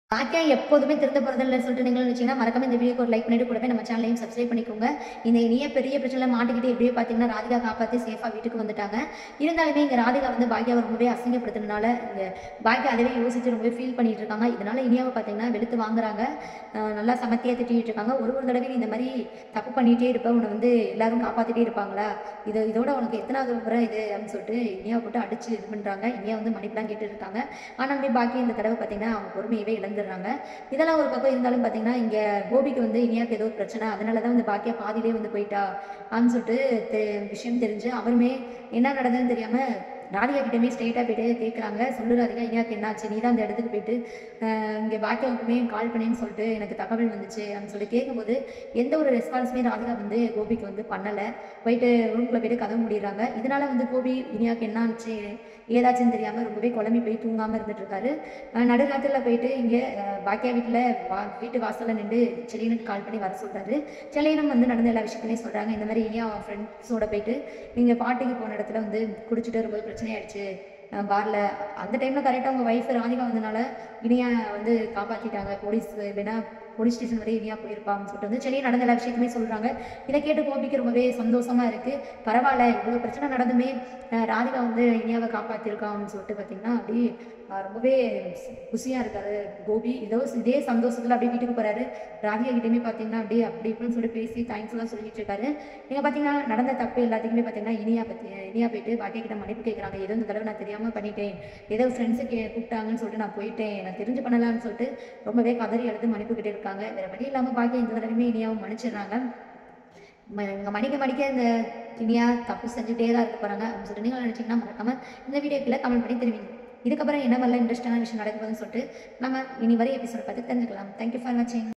பாக்கியா எப்போதுமே திருந்த போகிறதில்ல சொல்லிட்டு நீங்கள் நினச்சிங்கன்னா மறக்காம இந்த வீடியோக்கு ஒரு லைக் பண்ணிட்டு கூடவே நம்ம சேனலையும் சப்ஸ்கிரைப் பண்ணிக்கோங்க இந்த இனிய பெரிய பிரச்சனை மாட்டிக்கிட்டு எப்படியோ பார்த்தீங்கன்னா ராதிகா காப்பாற்றி சேஃபாக வீட்டுக்கு வந்துட்டாங்க இருந்தாலுமே இங்கே ராதிகா வந்து பாக்கியாவை ரொம்பவே அசிங்கப்படுத்துனதுனால இங்கே பாக்கியா அதுவே யோசிச்சு ரொம்பவே ஃபீல் பண்ணிட்டு இருக்காங்க இதனால இனியாவை பார்த்தீங்கன்னா வெளுத்து வாங்குறாங்க அஹ் நல்லா சமத்தியாக திட்டிட்டு இருக்காங்க ஒரு ஒரு தடவை நீ இந்த மாதிரி தப்பு பண்ணிகிட்டே இருப்ப உன்னை வந்து எல்லாரும் காப்பாற்றிட்டே இருப்பாங்களா இது இதோட உனக்கு எத்தனாவது முறை இது அப்படின்னு சொல்லிட்டு இனியாவை போட்டு அடிச்சு இது பண்ணுறாங்க இனியா வந்து மன்னிப்புலாம் கேட்டு இருக்காங்க ஆனாலுமே பாக்கி இந்த தடவை பார்த்தீங்கன்னா அவங்க பொறுமையவே இழந்துடுறாங்க இதெல்லாம் ஒரு பக்கம் இருந்தாலும் பார்த்தீங்கன்னா இங்கே கோபிக்கு வந்து இனியாவுக்கு ஏதோ ஒரு பிரச்சனை அதனால தான் வந்து பாக்கியா பாதியிலே வந்து போயிட்டா அப்படின்னு சொல்லிட்டு தெ- விஷயம் தெரிஞ்சு அவருமே என்ன நடந்ததுன்னு தெரியாமல் ராதிகா கிட்டமே ஸ்ட்ரெயிட்டாக போயிட்டு கேட்குறாங்க சொல்லு ராதிகா இனியாவுக்கு என்னாச்சு நீ தான் அந்த இடத்துக்கு போயிட்டு இங்கே பாக்கியாவுக்குமே கால் பண்ணேன்னு சொல்லிட்டு எனக்கு தகவல் வந்துச்சு அப்படின்னு சொல்லி கேட்கும்போது எந்த ஒரு ரெஸ்பான்ஸுமே ராதிகா வந்து கோபிக்கு வந்து பண்ணலை போயிட்டு ரூம்குள்ளே போயிட்டு கதவு முடிடுறாங்க இதனால வந்து கோபி இனியாவுக்கு என்ன ஆச்சு ஏதாச்சுன்னு தெரியாமல் ரொம்பவே குழம்பி போய் தூங்காமல் இருந்துட்டு இருக்காரு அஹ் நடுராத்திரில போயிட்டு இங்கே பாக்கியா வீட்டில் வா வீட்டு வாசலில் நின்று செலியனுக்கு கால் பண்ணி வர சொல்கிறாரு செலியனும் வந்து நடந்த எல்லா விஷயத்தையும் சொல்கிறாங்க இந்த மாதிரி இனியா அவன் ஃப்ரெண்ட்ஸோட போயிட்டு நீங்கள் பாட்டிக்கு போன இடத்துல வந்து குடிச்சிட்டு ரொம்ப பிரச்சனையாயிடுச்சு பாரில் அந்த டைமில் கரெக்டாக உங்கள் ஒய்ஃப் ராதிகா வந்தனால இனியா வந்து காப்பாற்றிட்டாங்க போலீஸ் வேணா போலீஸ் ஸ்டேஷன் வரை இனியா போயிருப்பான்னு சொல்லிட்டு வந்து சென்னை நடந்த எல்லா விஷயத்தையுமே சொல்கிறாங்க இதை கேட்டு கோபிக்கு ரொம்பவே சந்தோஷமா இருக்குது பரவாயில்ல இவ்வளோ பிரச்சனை நடந்துமே அஹ் ராதிகா வந்து இனியாவை காப்பாற்றிருக்கான்னு சொல்லிட்டு பார்த்தீங்கன்னா அப்படியே அஹ் ரொம்பவே குஷியாக இருக்காரு கோபி இதோ இதே சந்தோஷத்தில் அப்படியே வீட்டுக்கு போகிறாரு ராதிகா கிட்டேயுமே பார்த்தீங்கன்னா அப்படியே அப்படி இப்படின்னு சொல்லி பேசி தேங்க்ஸ்லாம் சொல்லிட்டு இருக்காரு நீங்கள் பார்த்தீங்கன்னா நடந்த தப்பு எல்லாத்துக்குமே பார்த்தீங்கன்னா இனியா பற்றி இனியா போயிட்டு பாக்கிய கிட்ட மன்னிப்பு கேட்குறாங்க ஏதோ இந்த தடவை நான் தெரியாமல் பண்ணிட்டேன் ஏதோ ஃப்ரெண்ட்ஸு கே கூப்பிட்டாங்கன்னு சொல்லிட்டு நான் போயிட்டேன் நான் தெரிஞ்சு பண்ணலாம்னு சொல்லிட்டு ரொம்பவே கதறி அழுது மன்னிப்பு கிட்டே இருக்காங்க வேறு வழி இல்லாமல் பாக்கிய இந்த தடவையுமே இனியாவும் மன்னிச்சிடுறாங்க ம- இங்க மடிக்க மடிக்க இந்த இனியா தப்பு செஞ்சுட்டே தான் இருக்க போகிறாங்க அப்படின்னு சொல்லிட்டு நீங்கள் நினச்சிங்கன்னா மறக்காம இந்த வீடியோக்குள்ள கமெண்ட் பண்ணி தெரிவிங்க இதுக்கப்புறம் என்ன மாதிரிலாம் இன்ட்ரெஸ்டான விஷயம் நடக்குதுன்னு சொல்லிட்டு நம்ம இனி வரை எபிசோட் பார்த்து தெரிஞ்சுக்கலாம் தேங்க்யூ ஃபார் வாட்சிங்